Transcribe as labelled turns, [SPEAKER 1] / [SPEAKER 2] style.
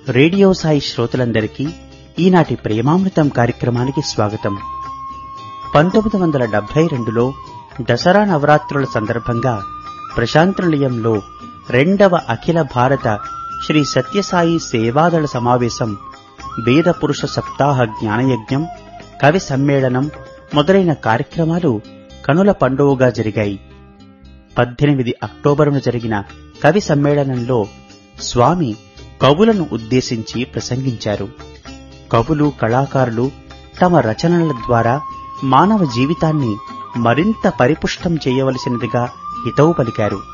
[SPEAKER 1] radio Sai శ్రోతలందరికీ ఈనాటి ప్రేమామృతం కార్యక్రమానికి స్వాగతం పంతొమ్మిది వందల డెబ్బై రెండులో దసరా నవరాత్రుల సందర్భంగా ప్రశాంత నిలయంలో రెండవ అఖిల భారత శ్రీ సత్యసాయి సేవాదళ సమావేశం వేద పురుష సప్తాహ జ్ఞానయజ్ఞం కవి సమ్మేళనం మొదలైన కార్యక్రమాలు కనుల పండువగా జరిగాయి పద్దెనిమిది అక్టోబరున జరిగిన కవి సమ్మేళనంలో స్వామి కవులను ఉద్దేశించి ప్రసంగించారు కవులు కళాకారులు తమ రచనల ద్వారా మానవ జీవితాన్ని మరింత పరిపుష్టం చేయవలసినదిగా హితవు పలికారు